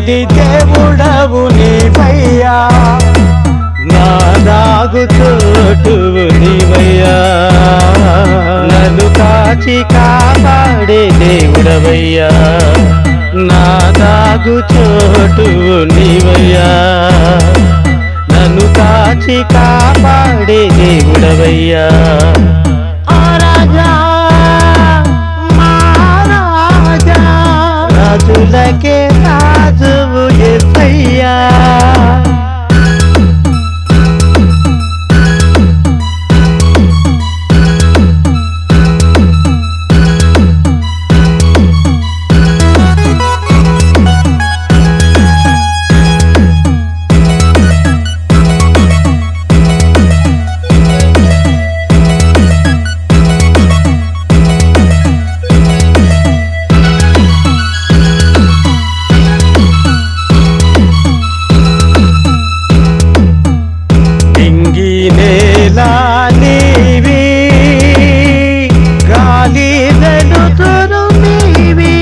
దేవాది దేవుడవు నీవయ్యా నా దాగు చోటువు నీవయ్యా నన్ను కాచి కాపాడే దేవుడవయ్యా నా దాగు చోటువు నీవయ్యా నన్ను కాచి కాపాడే దేవుడవయ్యా ఓ రాజా మహారాజా రాజులకే రాజువు ఎసయ్యా ఇంగి నేల నీవి గాలి వెలుతురు నీవి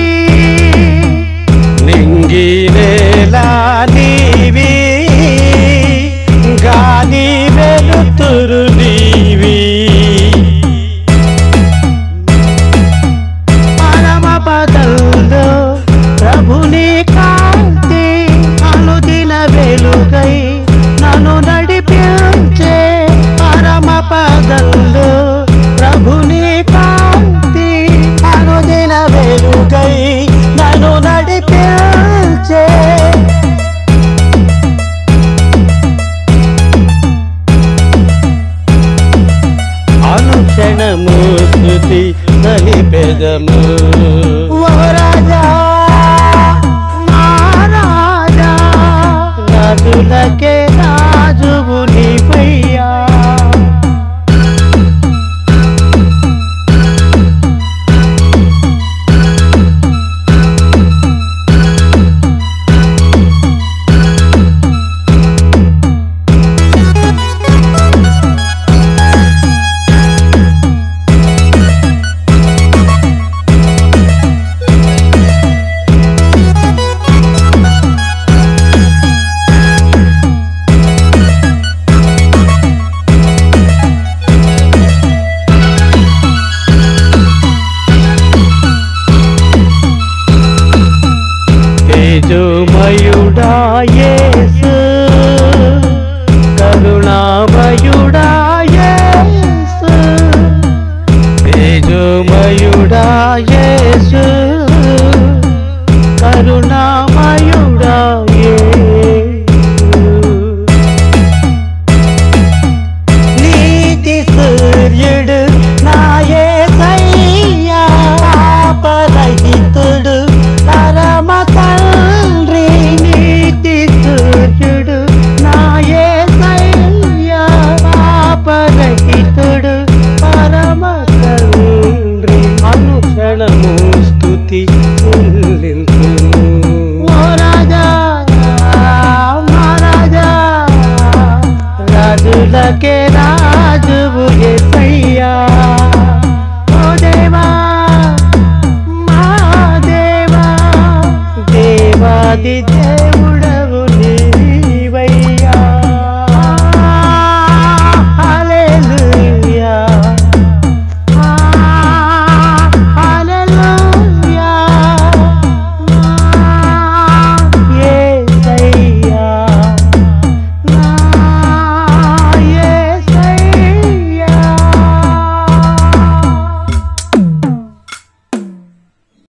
నింగి నేల నీవి గాలి వెలుతురు నీవి పరమ పదంలో ప్రభుని కాంతి అనుదిన వెలుగై నన్ను నడిపించే పరమ పదంలో ప్రభుని కాంతి అనుదిన వెలుగై నన్ను నడిపించే అనుక్షణము స్థుతి నలిపెదము ఓ రాజా మహారాజా రాజులకే రాజువు నీవయ్యా తేజోమయుడా యేసు కరుణామయుడా యేసు తేజోమయుడా యేసు కరుణామయుడా యేసు నీతి సూర్యుడు నాయే సయ్యా పాపరహితుడు పరమ తండ్రి నీతి సూర్యుడు నాయే సయ్యా పాపరహితుడు పరమ తండ్రి అనుక్షణము స్థుతి